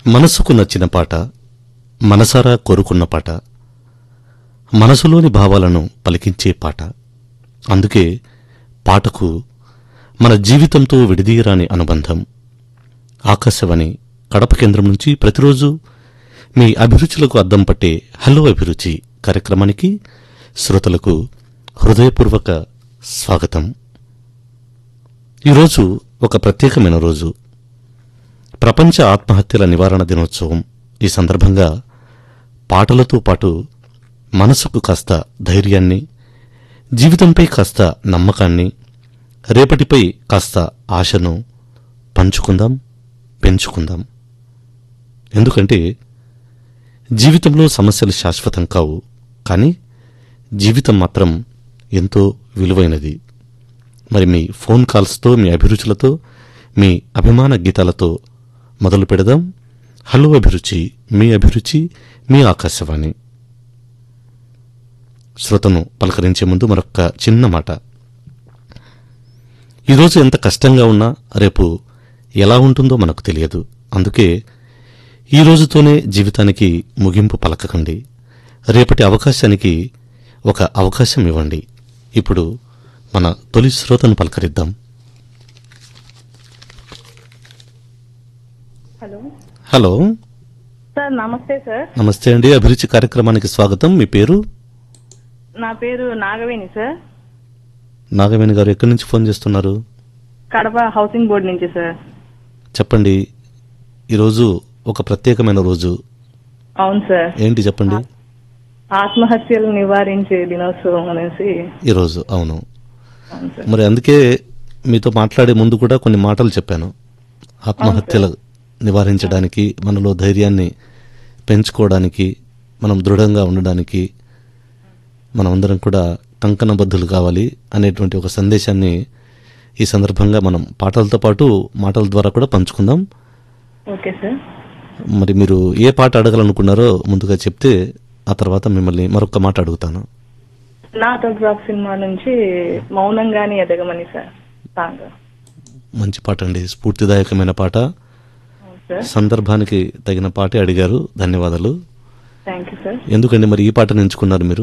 మనసుకు నచ్చిన పాట మనసారా కోరుకున్న పాట మనసులోని భావాలను పలికించే పాట అందుకే పాటకు మన జీవితంతో విడదీయరాని అనుబంధం ఆకాశవాణి కడప కేంద్రం నుంచి ప్రతిరోజు మీ అభిరుచులకు అద్దం పట్టే హలో అభిరుచి కార్యక్రమానికి శ్రోతలకు హృదయపూర్వక స్వాగతం ఈరోజు ఒక ప్రత్యేకమైన రోజు ప్రపంచ ఆత్మహత్యల నివారణ దినోత్సవం ఈ సందర్భంగా పాటలతో పాటు మనసుకు కాస్త ధైర్యాన్ని జీవితంపై కాస్త నమ్మకాన్ని రేపటిపై కాస్త ఆశను పంచుకుందాం పెంచుకుందాం ఎందుకంటే జీవితంలో సమస్యలు శాశ్వతం కావు కానీ జీవితం మాత్రం ఎంతో విలువైనది మరి మీ ఫోన్ కాల్స్తో మీ అభిరుచులతో మీ అభిమాన గీతాలతో మొదలు పెడదాం హలో అభిరుచి మీ అభిరుచి మీ ఆకాశవాణి శ్రోతను పలకరించే ముందు మరొక చిన్న మాట ఈరోజు ఎంత కష్టంగా ఉన్నా రేపు ఎలా ఉంటుందో మనకు తెలియదు అందుకే ఈ రోజుతోనే జీవితానికి ముగింపు పలకకండి రేపటి అవకాశానికి ఒక అవకాశం ఇవ్వండి ఇప్పుడు మన తొలి శ్రోతను పలకరిద్దాం హలో హలో సార్ నమస్తే సార్ నమస్తే అండి అభిరుచి కార్యక్రమానికి స్వాగతం మీ పేరు నా పేరు నాగవేణి సార్ నాగవేణి గారు ఎక్కడి నుంచి ఫోన్ చేస్తున్నారు కడప హౌసింగ్ బోర్డు నుంచి సార్ చెప్పండి ఈరోజు ఒక ప్రత్యేకమైన రోజు అవును సార్ ఏంటి చెప్పండి ఆత్మహత్యలు నివారించే దినోత్సవం అనేసి ఈరోజు అవును అవును సార్ మరి అందుకే మీతో మాట్లాడే ముందు కూడా కొన్ని మాటలు చెప్పాను ఆత్మహత్యలు నివారించడానికి మనలో ధైర్యాన్ని పెంచుకోవడానికి మనం దృఢంగా ఉండడానికి మనమందరం కూడా కంకణబద్ధులు కావాలి అనేటువంటి ఒక సందేశాన్ని ఈ సందర్భంగా మనం పాటలతో పాటు మాటల ద్వారా కూడా పంచుకుందాం ఓకే సార్ మరి మీరు ఏ పాట అడగాలనుకున్నారో ముందుగా చెప్తే ఆ తర్వాత మిమ్మల్ని మరొక మాట అడుగుతాను నా ఆటోగ్రాఫ్ సినిమా నుంచి మౌనంగానే ఎదగమని సార్ సాంగ్ మంచి పాట అండి స్ఫూర్తిదాయకమైన పాట అవును సార్ సందర్భానికి తగిన పాటే అడిగారు ధన్యవాదాలు థ్యాంక్ యూ సార్ ఎందుకండి మరి ఈ పాటను ఎంచుకున్నారు మీరు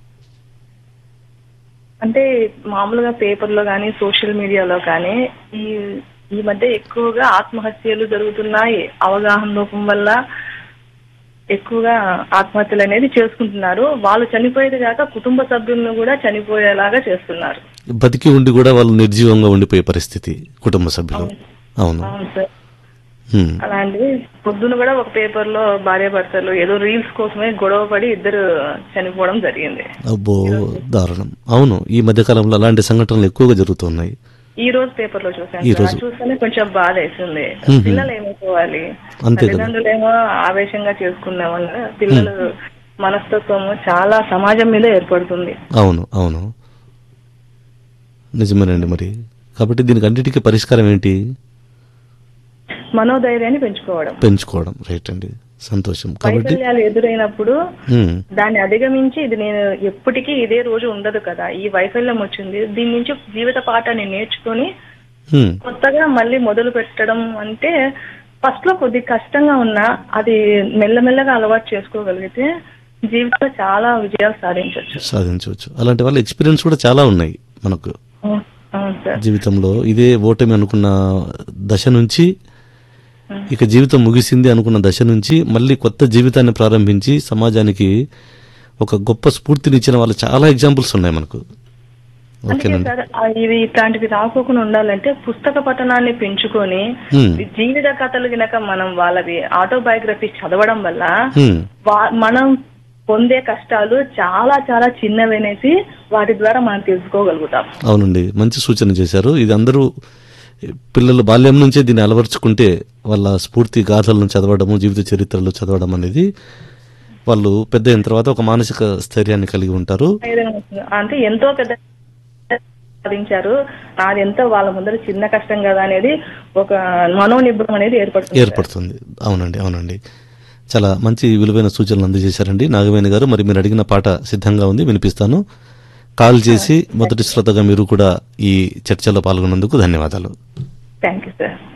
అంటే మామూలుగా పేపర్లో కానీ సోషల్ మీడియాలో కానీ ఈ ఈ మధ్య ఎక్కువగా ఆత్మహత్యలు జరుగుతున్నాయి అవగాహన లోపం వల్ల ఎక్కువగా ఆత్మహత్యలు అనేది చేసుకుంటున్నారు వాళ్ళు చనిపోయేది కాక కుటుంబ సభ్యులను కూడా చనిపోయేలాగా చేస్తున్నారు బతికి ఉండి కూడా వాళ్ళు నిర్జీవంగా ఉండిపోయే పరిస్థితి కుటుంబ సభ్యులు అవును అవును సార్ హ్మ్. అలాంటివి పొద్దున కూడా ఒక పేపర్ లో భార్యాభర్తలు ఏదో రీల్స్ కోసమే గొడవ పడి ఇద్దరు చనిపోవడం జరిగింది అబ్బో దారుణం అవును ఈ మధ్య కాలంలో అలాంటి సంఘటనలు ఎక్కువగా జరుగుతున్నాయి ఈ రోజు పేపర్ లో చూసాను ఈ సార్. రోజు. అది చూస్తేనే కొంచెం బాధ వేసింది మ్మ్. పిల్లలు ఏమైపోవాలి అంతే కదా. తల్లిదండ్రులేమో ఆవేశంగా చేసుకునే వల్ల పిల్లలు మనస్తత్వము చాలా సమాజం మీద ఏర్పడుతుంది అవును అవును నిజమేనండి మరి కాబట్టి దీనికి అన్నిటికీ పరిష్కారం ఏంటి మనోధైర్యాన్ని పెంచుకోవడం పెంచుకోవడం రైట్ అండి సంతోషం కాబట్టి వైఫల్యాలు ఎదురైనప్పుడు హ్మ్. దాన్ని అధిగమించి ఇది నేను ఎప్పటికీ ఇదే రోజు ఉండదు కదా ఈ వైఫల్యం వచ్చింది దీని నుంచి జీవిత పాఠాన్ని నేర్చుకొని హ్మ్. కొత్తగా మళ్ళీ మొదలు పెట్టడం అంటే ఫస్ట్ లో కొద్ది కష్టంగా ఉన్నా అది మెల్లమెల్లగా అలవాటు చేసుకోగలిగితే జీవితంలో చాలా విజయాలు సాధించవచ్చు సాధించవచ్చు అలాంటి వాళ్ళ ఎక్స్పీరియన్స్ కూడా చాలా ఉన్నాయి మనకు అవును సార్ జీవితంలో ఇదే ఓటమి అనుకున్న దశ నుంచి ఇక జీవితం ముగిసింది అనుకున్న దశ నుంచి మళ్ళీ కొత్త జీవితాన్ని ప్రారంభించి సమాజానికి ఒక గొప్ప స్ఫూర్తినిచ్చిన వాళ్ళు చాలా ఎగ్జాంపుల్స్ ఉన్నాయి మనకు అందుకే ఓకేనండి సార్ ఆ ఇవి ఇట్లాంటివి రాకోకుండా ఉండాలంటే పుస్తక పఠనాన్ని పెంచుకొని హ్మ్. జీవిత కథలు గినక మనం వాళ్ళవి ఆటోబయోగ్రఫీ చదవడం వల్ల హ్మ్. వా- మనం పొందే కష్టాలు చాలా చాలా చిన్నవనేసి వాటి ద్వారా మనం తెలుసుకోగలుగుతాం అవునండి మంచి సూచన చేశారు ఇది అందరూ పిల్లలు బాల్యం నుంచే దీన్ని అలవర్చుకుంటే వాళ్ళ స్ఫూర్తి గాథలను చదవడము జీవిత చరిత్రలు చదవడం అనేది వాళ్ళు పెద్ద అయిన తర్వాత ఒక మానసిక స్థైర్యాన్ని కలిగి ఉంటారు ధైర్యం వస్తుంది. అంటే ఎంతో పెద్ద సాధించారు నాది ఎంతో వాళ్ళ ముందర చిన్న కష్టం కదా అనేది ఒక మనోనిబ్బరం అనేది ఏర్పడుతుంది ఏర్పడుతుంది అవునండి అవునండి చాలా మంచి విలువైన సూచనలు అందజేశారండి నాగవేణి గారు మరి మీరు అడిగిన పాట సిద్ధంగా ఉంది వినిపిస్తాను కాల్ చేసి మొదటి శ్రోతగా మీరు కూడా ఈ చర్చలో పాల్గొన్నందుకు ధన్యవాదాలు థ్యాంక్ యూ సార్